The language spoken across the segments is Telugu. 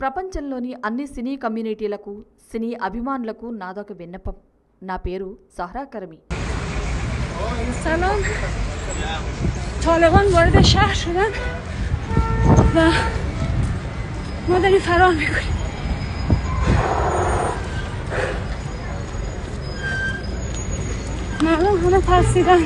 ప్రపంచంలోని అన్ని సినీ కమ్యూనిటీలకు సినీ అభిమానులకు నాదొక విన్నపం నా పేరు సహరా కరమి سلام طالبان وارد شهر شدن و ما داریم فرار میکنیم مردم همه ترسیدن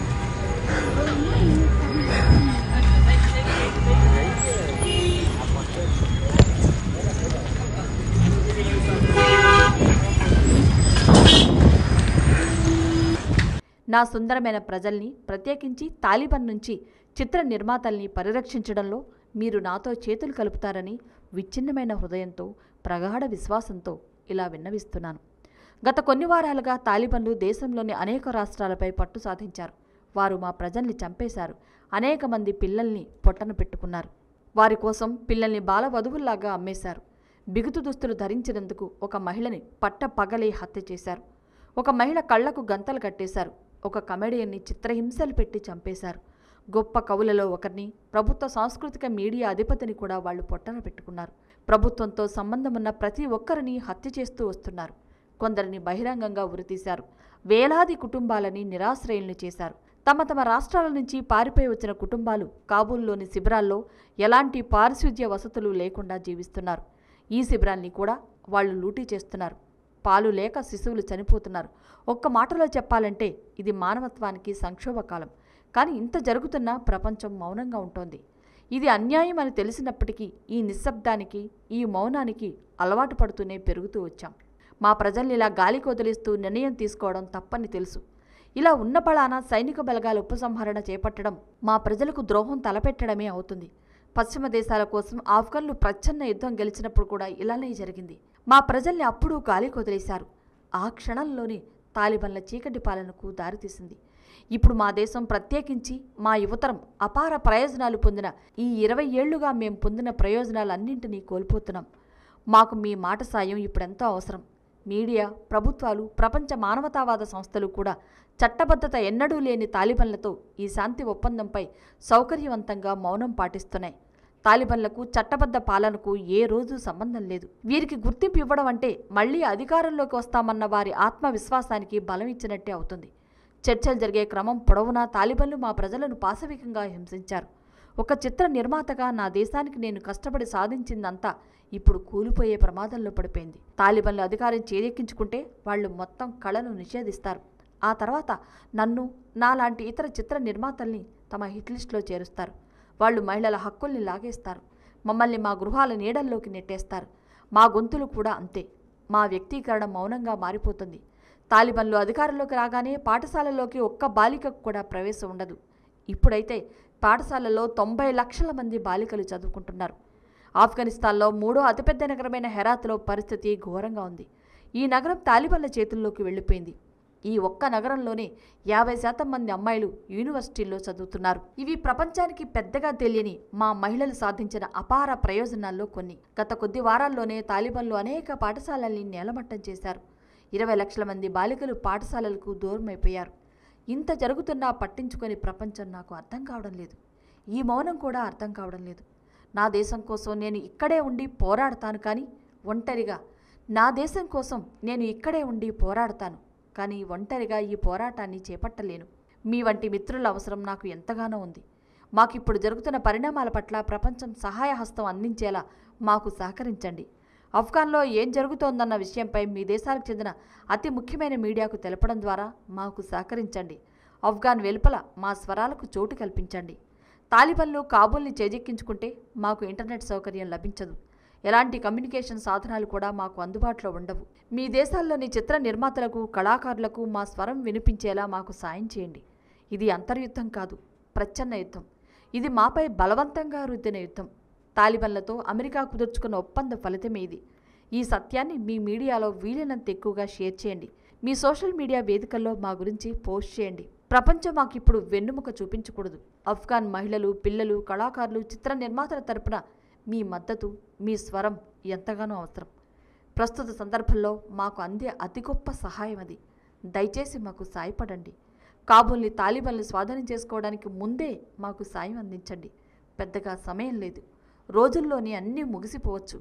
నా సుందరమైన ప్రజల్ని ప్రత్యేకించి తాలిబాన్ నుంచి చిత్ర నిర్మాతల్ని పరిరక్షించడంలో మీరు నాతో చేతులు కలుపుతారని విచ్ఛిన్నమైన హృదయంతో ప్రగాఢ విశ్వాసంతో ఇలా విన్నవిస్తున్నాను గత కొన్ని వారాలుగా తాలిబన్లు దేశంలోని అనేక రాష్ట్రాలపై పట్టు సాధించారు వారు మా ప్రజల్ని చంపేశారు అనేక మంది పిల్లల్ని పొట్టన పెట్టుకున్నారు వారి కోసం పిల్లల్ని బాల వధువుల్లాగా అమ్మేశారు బిగుతు దుస్తులు ధరించినందుకు ఒక మహిళని పట్ట పగలే హత్య చేశారు ఒక మహిళ కళ్లకు గంతలు కట్టేశారు ఒక కమెడియన్ని చిత్రహింసలు పెట్టి చంపేశారు గొప్ప కవులలో ఒకరిని ప్రభుత్వ సాంస్కృతిక మీడియా అధిపతిని కూడా వాళ్ళు పొట్టన పెట్టుకున్నారు ప్రభుత్వంతో సంబంధమున్న ప్రతి ఒక్కరిని హత్య చేస్తూ వస్తున్నారు కొందరిని బహిరంగంగా ఉరితీశారు వేలాది కుటుంబాలని నిరాశ్రయుల్ని చేశారు తమ తమ రాష్ట్రాల నుంచి పారిపోయి వచ్చిన కుటుంబాలు కాబూల్లోని శిబిరాల్లో ఎలాంటి పారిశుద్ధ్య వసతులు లేకుండా జీవిస్తున్నారు ఈ శిబిరాల్ని కూడా వాళ్ళు లూటీ చేస్తున్నారు పాలు లేక శిశువులు చనిపోతున్నారు ఒక్క మాటలో చెప్పాలంటే ఇది మానవత్వానికి సంక్షోభకాలం కానీ ఇంత జరుగుతున్నా ప్రపంచం మౌనంగా ఉంటోంది ఇది అన్యాయం అని తెలిసినప్పటికీ ఈ నిశ్శబ్దానికి ఈ మౌనానికి అలవాటు పడుతూనే పెరుగుతూ వచ్చాం మా ప్రజల్ని ఇలా గాలికి వదిలేస్తూ నిర్ణయం తీసుకోవడం తప్పని తెలుసు ఇలా ఉన్న బలాన సైనిక బలగాల ఉపసంహరణ చేపట్టడం మా ప్రజలకు ద్రోహం తలపెట్టడమే అవుతుంది పశ్చిమ దేశాల కోసం ఆఫ్ఘన్లు ప్రచ్ఛన్న యుద్ధం గెలిచినప్పుడు కూడా ఇలానే జరిగింది మా ప్రజల్ని అప్పుడు గాలికి వదిలేశారు ఆ క్షణంలోనే తాలిబన్ల చీకటి పాలనకు దారితీసింది ఇప్పుడు మా దేశం ప్రత్యేకించి మా యువతరం అపార ప్రయోజనాలు పొందిన ఈ ఇరవై ఏళ్లుగా మేం పొందిన ప్రయోజనాలన్నింటినీ కోల్పోతున్నాం మాకు మీ మాట సాయం ఇప్పుడెంతో అవసరం మీడియా ప్రభుత్వాలు ప్రపంచ మానవతావాద సంస్థలు కూడా చట్టబద్ధత ఎన్నడూ లేని తాలిబన్లతో ఈ శాంతి ఒప్పందంపై సౌకర్యవంతంగా మౌనం పాటిస్తున్నాయి తాలిబన్లకు చట్టబద్ధ పాలనకు ఏ రోజు సంబంధం లేదు వీరికి గుర్తింపు ఇవ్వడం అంటే మళ్లీ అధికారంలోకి వస్తామన్న వారి ఆత్మవిశ్వాసానికి బలం ఇచ్చినట్టే అవుతుంది చర్చలు జరిగే క్రమం పొడవునా తాలిబన్లు మా ప్రజలను పాశవికంగా హింసించారు ఒక చిత్ర నిర్మాతగా నా దేశానికి నేను కష్టపడి సాధించిందంతా ఇప్పుడు కూలిపోయే ప్రమాదంలో పడిపోయింది తాలిబన్లు అధికారం చేజెక్కించుకుంటే వాళ్ళు మొత్తం కళను నిషేధిస్తారు ఆ తర్వాత నన్ను నాలాంటి ఇతర చిత్ర నిర్మాతల్ని తమ హిట్ లిస్టులో చేరుస్తారు వాళ్ళు మహిళల హక్కుల్ని లాగేస్తారు మమ్మల్ని మా గృహాల నీడల్లోకి నెట్టేస్తారు మా గొంతులు కూడా అంతే మా వ్యక్తీకరణ మౌనంగా మారిపోతుంది తాలిబన్లు అధికారంలోకి రాగానే పాఠశాలలోకి ఒక్క బాలికకు కూడా ప్రవేశం ఉండదు ఇప్పుడైతే పాఠశాలలో తొంభై లక్షల మంది బాలికలు చదువుకుంటున్నారు ఆఫ్ఘనిస్తాన్లో మూడో అతిపెద్ద నగరమైన హెరాత్లో పరిస్థితి ఘోరంగా ఉంది ఈ నగరం తాలిబన్ల చేతుల్లోకి వెళ్ళిపోయింది ఈ ఒక్క నగరంలోనే యాభై శాతం మంది అమ్మాయిలు యూనివర్సిటీల్లో చదువుతున్నారు ఇవి ప్రపంచానికి పెద్దగా తెలియని మా మహిళలు సాధించిన అపార ప్రయోజనాల్లో కొన్ని గత కొద్ది వారాల్లోనే తాలిబన్లు అనేక పాఠశాలల్ని నేలమట్టం చేశారు ఇరవై లక్షల మంది బాలికలు పాఠశాలలకు దూరమైపోయారు ఇంత జరుగుతున్నా పట్టించుకొని ప్రపంచం నాకు అర్థం కావడం లేదు ఈ మౌనం కూడా అర్థం కావడం లేదు నా దేశం కోసం నేను ఇక్కడే ఉండి పోరాడతాను కానీ ఒంటరిగా నా దేశం కోసం నేను ఇక్కడే ఉండి పోరాడతాను కానీ ఒంటరిగా ఈ పోరాటాన్ని చేపట్టలేను మీ వంటి మిత్రుల అవసరం నాకు ఎంతగానో ఉంది మాకిప్పుడు జరుగుతున్న పరిణామాల పట్ల ప్రపంచం సహాయ హస్తం అందించేలా మాకు సహకరించండి ఆఫ్ఘన్లో ఏం జరుగుతోందన్న విషయంపై మీ దేశాలకు చెందిన అతి ముఖ్యమైన మీడియాకు తెలపడం ద్వారా మాకు సహకరించండి ఆఫ్ఘాన్ వెలుపల మా స్వరాలకు చోటు కల్పించండి తాలిబన్లు కాబూల్ని చేజెక్కించుకుంటే మాకు ఇంటర్నెట్ సౌకర్యం లభించదు ఎలాంటి కమ్యూనికేషన్ సాధనాలు కూడా మాకు అందుబాటులో ఉండవు మీ దేశాల్లోని చిత్ర నిర్మాతలకు కళాకారులకు మా స్వరం వినిపించేలా మాకు సాయం చేయండి ఇది అంతర్యుద్ధం కాదు ప్రచ్ఛన్న యుద్ధం ఇది మాపై బలవంతంగా రుద్దిన యుద్ధం తాలిబన్లతో అమెరికా కుదుర్చుకున్న ఒప్పంద ఫలితమే ఇది ఈ సత్యాన్ని మీ మీడియాలో వీలైనంత ఎక్కువగా షేర్ చేయండి మీ సోషల్ మీడియా వేదికల్లో మా గురించి పోస్ట్ చేయండి ప్రపంచం మాకిప్పుడు వెన్నుముక చూపించకూడదు ఆఫ్ఘాన్ మహిళలు పిల్లలు కళాకారులు చిత్ర నిర్మాతల తరపున మీ మద్దతు మీ స్వరం ఎంతగానో అవసరం ప్రస్తుత సందర్భంలో మాకు అందే అతి గొప్ప సహాయం అది దయచేసి మాకు సాయపడండి కాబూల్ని తాలిబన్లు స్వాధీనం చేసుకోవడానికి ముందే మాకు సాయం అందించండి పెద్దగా సమయం లేదు రోజుల్లోనే అన్నీ ముగిసిపోవచ్చు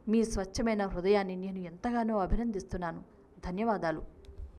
మీ స్వచ్ఛమైన హృదయాన్ని నేను ఎంతగానో అభినందిస్తున్నాను ధన్యవాదాలు